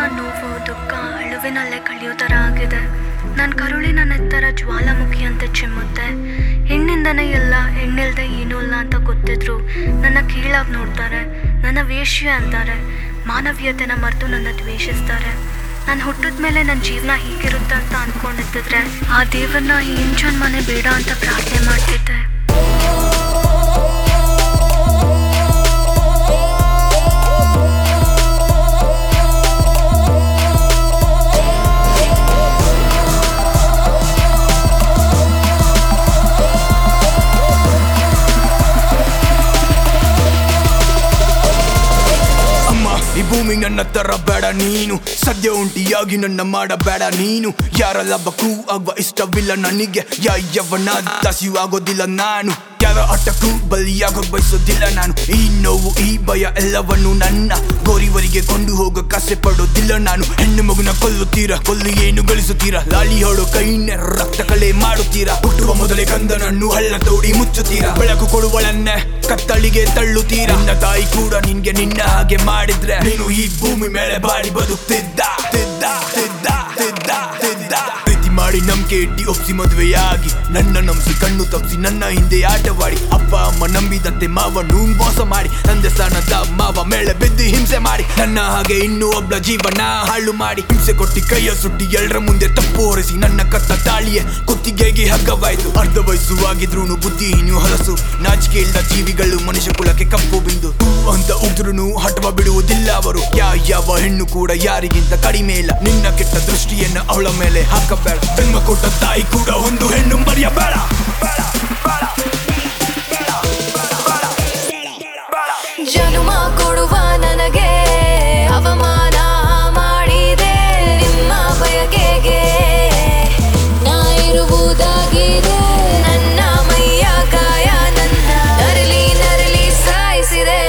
ನೋವು ದುಃಖ ಅಳುವಿನಲ್ಲೇ ಕಳೆಯೋ ಥರ ಆಗಿದೆ ನನ್ನ ಕರುಳಿನ ನೆತ್ತರ ಜ್ವಾಲಾಮುಖಿಯಂತೆ ಚಿಮ್ಮುತ್ತೆ ಹೆಣ್ಣಿಂದನೇ ಎಲ್ಲ ಹೆಣ್ಣಿಲ್ದೆ ಏನೂ ಇಲ್ಲ ಅಂತ ಗೊತ್ತಿದ್ರು ನನ್ನ ಕೀಳಾಗಿ ನೋಡ್ತಾರೆ ನನ್ನ ವೇಶ್ಯ ಅಂತಾರೆ ಮಾನವೀಯತೆನ ಮರೆತು ನನ್ನ ದ್ವೇಷಿಸ್ತಾರೆ ನಾನು ಹುಟ್ಟಿದ ಮೇಲೆ ನನ್ನ ಜೀವನ ಹೀಗಿರುತ್ತೆ ಅಂತ ಅಂದ್ಕೊಂಡಿದ್ದಿದ್ರೆ ಆ ದೇವರನ್ನ ಏನು ಜನ್ಮನೆ ಬೇಡ ಅಂತ ಪ್ರಾರ್ಥನೆ ಮಾಡ್ತಿದ್ದೆ ಅಮ್ಮ ಈ ಭೂಮಿ ನನ್ನ ತರ ಬೇಡ ನೀನು ಸದ್ಯ ಉಂಟಿಯಾಗಿ ನನ್ನ ಮಾಡಬೇಡ ನೀನು ಯಾರ ಲಾಭಕ್ಕೂ ಆಗುವ ಇಷ್ಟವಿಲ್ಲ ನನಗೆ ಯಾಯವನ ದಾಸಿಯೂ ಆಗೋದಿಲ್ಲ ನಾನು ಯಾರ ಆಟಕ್ಕೂ ಬಲಿಯಾಗೋ ಬಯಸೋದಿಲ್ಲ ನಾನು ಈ ನೋವು ಈ ಭಯ ಎಲ್ಲವನ್ನು ನನ್ನ ಗೋರಿವರಿಗೆ ಕೊಂಡು ಹೋಗೋ ಕಸೆ ಪಡೋದಿಲ್ಲ ನಾನು ಹೆಣ್ಣು ಮಗುನ ಕೊಲ್ಲುತ್ತೀರಾ ಕೊಲ್ಲು ಏನು ಗಳಿಸುತ್ತೀರಾ ಲಾಲಿ ಹೊಡೋ ಕೈನ ರಕ್ತ ಕಲೆ ಮಾಡುತ್ತೀರಾ ಹುಟ್ಟುವ ಮೊದಲೇ ಕಂದನನ್ನು ಹಳ್ಳ ತೋಡಿ ಮುಚ್ಚುತ್ತೀರಾ ಬೆಳಕು ಕೊಡುವಳನ್ನೇ ಕತ್ತಳಿಗೆ ತಳ್ಳುತ್ತೀರಾ ನಿನ್ನ ತಾಯಿ ಕೂಡ ನಿನ್ಗೆ ನಿನ್ನ ಹಾಗೆ ಮಾಡಿದ್ರೆ ನೀನು ಈ ಭೂಮಿ ಮೇಲೆ ಬಾಡಿ ಬದುಕ್ತಿದ್ದ ತಿದ್ದ ತಿದ್ದ ತಿದ್ದ ತಿದ್ದ ಪ್ರೀತಿ ಮಾಡಿ ನಂಬಿಕೆ ಇಟ್ಟಿ ಒಪ್ಸಿ ಮದುವೆಯಾಗಿ ನನ್ನ ನಂಬಿಸಿ ಕಣ್ಣು ತಪ್ಪಿಸಿ ನನ್ನ ಹಿಂದೆ ಆಟವಾಡಿ ಅಪ್ಪ ಅಮ್ಮ ನಂಬಿದಂತೆ ಮಾವನು ಮೋಸ ಮಾಡಿ ತಂದೆ ಸ್ಥಾನದ ಮಾವ ಮೇಳೆ ಬಿದ್ದು ಹಿಂಸೆ ಮಾಡಿ ನನ್ನ ಹಾಗೆ ಇನ್ನೂ ಒಬ್ಳ ಜೀವನ ಹಾಳು ಮಾಡಿ ಹಿಂಸೆ ಕೊಟ್ಟಿ ಕೈಯ ಸುಟ್ಟಿ ಎಲ್ಲರ ಮುಂದೆ ತಪ್ಪು ಹೊರಿಸಿ ನನ್ನ ಕತ್ತ ತಾಳಿಯೇ ಕುತ್ತಿಗೆಗೆ ಹಗ್ಗವಾಯ್ತು ಅರ್ಧ ವಯಸ್ಸುವಾಗಿದ್ರು ಬುದ್ಧಿ ನೀವು ಹೊಲಸು ನಾಚಿಕೆ ಇಲ್ಲದ ಜೀವಿಗಳು ಮನುಷ್ಯ ಕುಲಕ್ಕೆ ಕಪ್ಪು ಬಿಂದು ಹೂ ಅಂತ ಉಗ್ರು ಹಠವ ಬಿಡುವುದಿಲ್ಲ ಅವರು ಯಾ ಯಾವ ಹೆಣ್ಣು ಕೂಡ ಯಾರಿಗಿಂತ ಕಡಿಮೆ ಇಲ್ಲ ನಿನ್ನ ಕೆಟ್ಟ ದೃಷ್ಟಿಯನ್ನು ಅವಳ ಮೇಲೆ ಹಾಕಬೇಡ ಜನ್ಮ ಕೊಟ್ಟ ತಾಯಿ ಕೂಡ ಒಂದು ಹೆಣ್ಣು ಮರೆಯಬೇಡ ಬೇಡ, ಬೇಡ, ಬೇಡ, ಬೇಡ, ಬೇಡ. ಜನುಮ ಕೊಡುವ ನನಗೆ ಅವಮಾನ ಮಾಡಿದೆ ನಿಮ್ಮ ಬಯಕೆಗೆ ನಾ ಇರುವುದಾಗಿದೆ ನನ್ನ ಮೈಯ ಕಾಯ ನನ್ನ ನರಳಿ ನರಳಿ ಸಾಯಿಸಿದೆ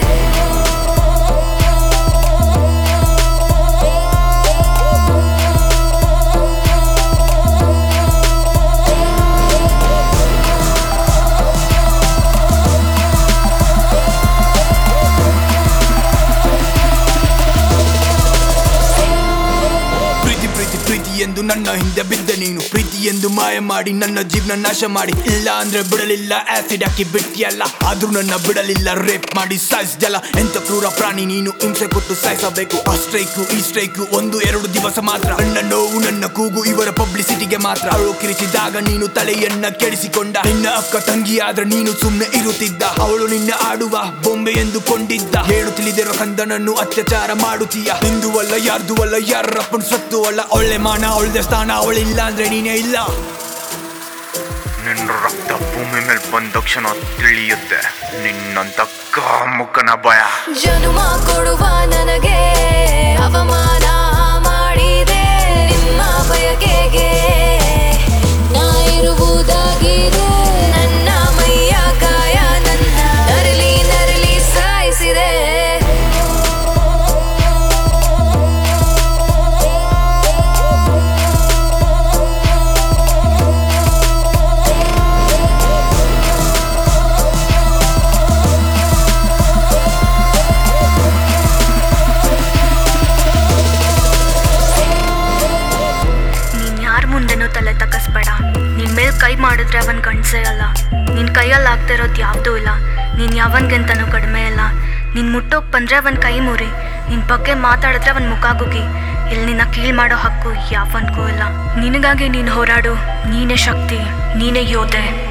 ಪ್ರೀತಿ ಪ್ರೀತಿ ಪ್ರೀತಿ ಎಂದು ನನ್ನ ಹಿಂದೆ ಬಿದ್ದ ನೀನು ಪ್ರೀತಿ ಎಂದು ಮಾಯ ಮಾಡಿ ನನ್ನ ಜೀವನ ನಾಶ ಮಾಡಿ ಇಲ್ಲ ಅಂದ್ರೆ ಬಿಡಲಿಲ್ಲ ಆಸಿಡ್ ಹಾಕಿ ಬಿಟ್ಟಿಯಲ್ಲ ಆದ್ರೂ ನನ್ನ ಬಿಡಲಿಲ್ಲ ರೇಪ್ ಮಾಡಿ ಸಾಯಿಸ್ದಲ್ಲ ಎಂತ ಕ್ರೂರ ಪ್ರಾಣಿ ನೀನು ಹಿಂಸೆ ಕೊಟ್ಟು ಸಾಯಿಸಬೇಕು ಆ ಸ್ಟ್ರೈಕು ಈ ಸ್ಟ್ರೈಕು ಒಂದು ಎರಡು ದಿವಸ ಮಾತ್ರ ನನ್ನ ನೋವು ನನ್ನ ಕೂಗು ಇವರ ಪಬ್ಲಿಸಿಟಿಗೆ ಮಾತ್ರ ಅವಳು ಕಿರಿಚಿದಾಗ ನೀನು ತಲೆಯನ್ನ ಕೆಡಿಸಿಕೊಂಡ ನಿನ್ನ ಅಕ್ಕ ತಂಗಿ ಆದ್ರೆ ನೀನು ಸುಮ್ಮನೆ ಇರುತ್ತಿದ್ದ ಅವಳು ನಿನ್ನ ಆಡುವ ಬೊಂಬೆ ಎಂದು ಕೊಂಡಿದ್ದ ಹೇಳು ತಿಳಿದಿರೋ ಕಂದನನ್ನು ಅತ್ಯಾಚಾರ ಮಾಡುತ್ತೀಯ ನಿಂದು ಅಲ್ಲ ಯಾರ್ದು ಅಲ್ಲ ಯಾರಪ್ಪನ ಸತ್ತು ಅಲ್ಲ ಒಳ್ಳೆ ಮಾನ ಅವಳದೆ ಸ್ಥಾನ ಅವಳಿಲ್ಲ ಅಂದ್ರೆ ನೀನೇ ಇಲ್ಲ ನಿನ್ನ ರಕ್ತ ಭೂಮಿ ಮೇಲೆ ಬಂದ ತಕ್ಷಣ ತಿಳಿಯುತ್ತೆ ನಿನ್ನಂತ ಕಾಮುಕನ ಭಯ ಜನುಮ ಕೊಡುವ ನನಗೆ ಅವಮಾನ ಮಾಡಿದೆ ನಿಮ್ಮ ಬಯಕೆಗೆ ನಾ ಇರುವುದಾಗಿದೆ ನನ್ನ ಮೈಯ ಕಾಯ ನನ್ನ ನರಳಿ ನರಳಿ ಸಾಯಿಸಿದೆ ನೀನ್ ಯಾರ ಮುಂದೆನೂ ತಲೆ ತಗ್ಗಿಸ್ಬೇಡ ನಿನ್ ಮೇಲ್ ಕೈ ಮಾಡಿದ್ರೆ ಅವನ್ ಗಂಡ್ಸೇ ಅಲ್ಲ ನಿನ್ ಕೈಯಲ್ಲಿ ಆಗ್ತಾ ಇರೋದು ಯಾವುದೂ ಇಲ್ಲ ನೀನ್ ಯಾವನ್ಗಿಂತನೂ ಕಡಿಮೆ ಇಲ್ಲ ನೀನ್ ಮುಟ್ಟೋಕ್ ಬಂದ್ರೆ ಅವನ್ ಕೈ ಮುರಿ ನಿನ್ ಬಗ್ಗೆ ಮಾತಾಡಿದ್ರೆ ಅವನ್ ಮುಖ ಗುಗಿ ಇಲ್ಲಿ ನಿನ್ನ ಕೀಳ್ ಮಾಡೋ ಹಕ್ಕು ಯಾವನ್ಗೂ ಇಲ್ಲ ನಿನಗಾಗಿ ನೀನ್ ಹೋರಾಡು ನೀನೇ ಶಕ್ತಿ ನೀನೇ ಯೋಧೆ